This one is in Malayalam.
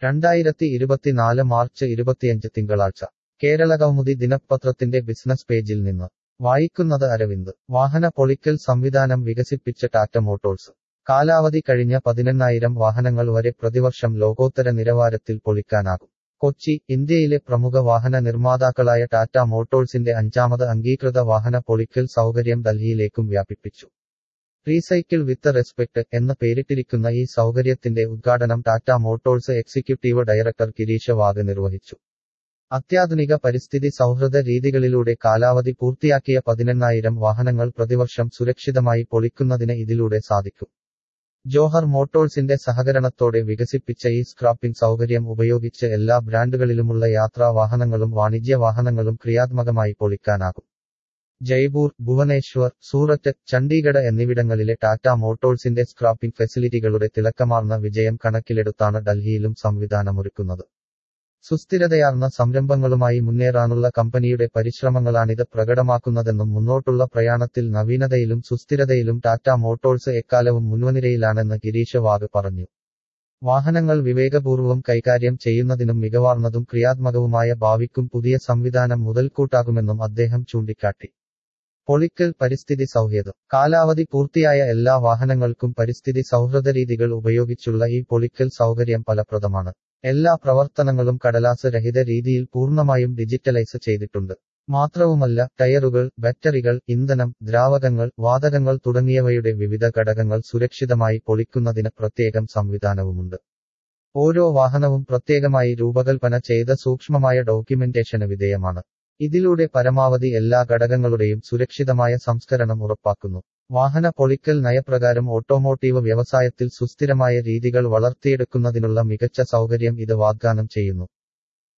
രണ്ടായിരത്തി ഇരുപത്തിനാല് മാർച്ച് ഇരുപത്തിയഞ്ച് തിങ്കളാഴ്ച കേരളകൗമുദി ദിനപത്രത്തിന്റെ ബിസിനസ് പേജിൽ നിന്ന് വായിക്കുന്നത് അരവിന്ദ് വാഹന പൊളിക്കൽ സംവിധാനം വികസിപ്പിച്ച ടാറ്റ മോട്ടോഴ്സ് കാലാവധി കഴിഞ്ഞ പതിനെണ്ണായിരം വാഹനങ്ങൾ വരെ പ്രതിവർഷം ലോകോത്തര നിലവാരത്തിൽ പൊളിക്കാനാകും കൊച്ചി ഇന്ത്യയിലെ പ്രമുഖ വാഹന നിർമ്മാതാക്കളായ ടാറ്റ മോട്ടോഴ്സിന്റെ അഞ്ചാമത് അംഗീകൃത വാഹന പൊളിക്കൽ സൗകര്യം ഡൽഹിയിലേക്കും വ്യാപിപ്പിച്ചു റീസൈക്കിൾ വിത്ത് റെസ്പെക്ട് എന്ന് പേരിട്ടിരിക്കുന്ന ഈ സൗകര്യത്തിന്റെ ഉദ്ഘാടനം Tata Motors executive director Girish Wagh നിർവഹിച്ചു അത്യാധുനിക പരിസ്ഥിതി സൗഹൃദ രീതികളിലൂടെ കാലാവധി പൂർത്തിയാക്കിയ പതിനെണ്ണായിരം വാഹനങ്ങൾ പ്രതിവർഷം സുരക്ഷിതമായി പൊളിക്കുന്നതിന് ഇതിലൂടെ സാധിക്കും ജോഹർ മോട്ടോഴ്സിന്റെ സഹകരണത്തോടെ വികസിപ്പിച്ച ഈ സ്ക്രാപ്പിംഗ് സൗകര്യം ഉപയോഗിച്ച് എല്ലാ ബ്രാൻഡുകളിലുമുള്ള യാത്രാ വാഹനങ്ങളും വാണിജ്യ വാഹനങ്ങളും ക്രിയാത്മകമായി പൊളിക്കാനാകും ജയ്പൂർ ഭുവനേശ്വർ സൂററ്റ് ചണ്ഡീഗഡ് എന്നിവിടങ്ങളിലെ ടാറ്റ മോട്ടോഴ്സിന്റെ സ്ക്രാപ്പിംഗ് ഫെസിലിറ്റികളുടെ തിളക്കമാർന്ന വിജയം കണക്കിലെടുത്താണ് ഡൽഹിയിലും സംവിധാനമൊരുക്കുന്നത് സുസ്ഥിരതയാർന്ന സംരംഭങ്ങളുമായി മുന്നേറാനുള്ള കമ്പനിയുടെ പരിശ്രമങ്ങളാണിത് പ്രകടമാക്കുന്നതെന്നും മുന്നോട്ടുള്ള പ്രയാണത്തിൽ നവീനതയിലും സുസ്ഥിരതയിലും ടാറ്റ മോട്ടോഴ്സ് എക്കാലവും മുൻവനിരയിലാണെന്ന് ഗിരീഷ് വാഗ് പറഞ്ഞു വാഹനങ്ങൾ വിവേകപൂർവ്വം കൈകാര്യം ചെയ്യുന്നതിനും മികവാർന്നതും ക്രിയാത്മകവുമായ ഭാവിക്കും പുതിയ സംവിധാനം മുതൽക്കൂട്ടാകുമെന്നും അദ്ദേഹം ചൂണ്ടിക്കാട്ടി പൊളിക്കൽ പരിസ്ഥിതി സൗഹൃദം കാലാവധി പൂർത്തിയായ എല്ലാ വാഹനങ്ങൾക്കും പരിസ്ഥിതി സൗഹൃദ രീതികൾ ഉപയോഗിച്ചുള്ള ഈ പൊളിക്കൽ സൗകര്യം ഫലപ്രദമാണ് എല്ലാ പ്രവർത്തനങ്ങളും കടലാസ് രഹിത രീതിയിൽ പൂർണ്ണമായും ഡിജിറ്റലൈസ് ചെയ്തിട്ടുണ്ട് മാത്രവുമല്ല ടയറുകൾ ബാറ്ററികൾ ഇന്ധനം ദ്രാവകങ്ങൾ വാതകങ്ങൾ തുടങ്ങിയവയുടെ വിവിധ ഘടകങ്ങൾ സുരക്ഷിതമായി പൊളിക്കുന്നതിന് പ്രത്യേകം സംവിധാനവുമുണ്ട് ഓരോ വാഹനവും പ്രത്യേകമായി രൂപകൽപ്പന ചെയ്ത സൂക്ഷ്മമായ ഡോക്യുമെന്റേഷന് വിധേയമാണ് ഇതിലൂടെ പരമാവധി എല്ലാ ഘടകങ്ങളുടെയും സുരക്ഷിതമായ സംസ്കരണം ഉറപ്പാക്കുന്നു വാഹന പൊളിക്കൽ നയപ്രകാരം ഓട്ടോമോട്ടീവ് വ്യവസായത്തിൽ സുസ്ഥിരമായ രീതികൾ വളർത്തിയെടുക്കുന്നതിനുള്ള മികച്ച സൗകര്യം ഇത് വാഗ്ദാനം ചെയ്യുന്നു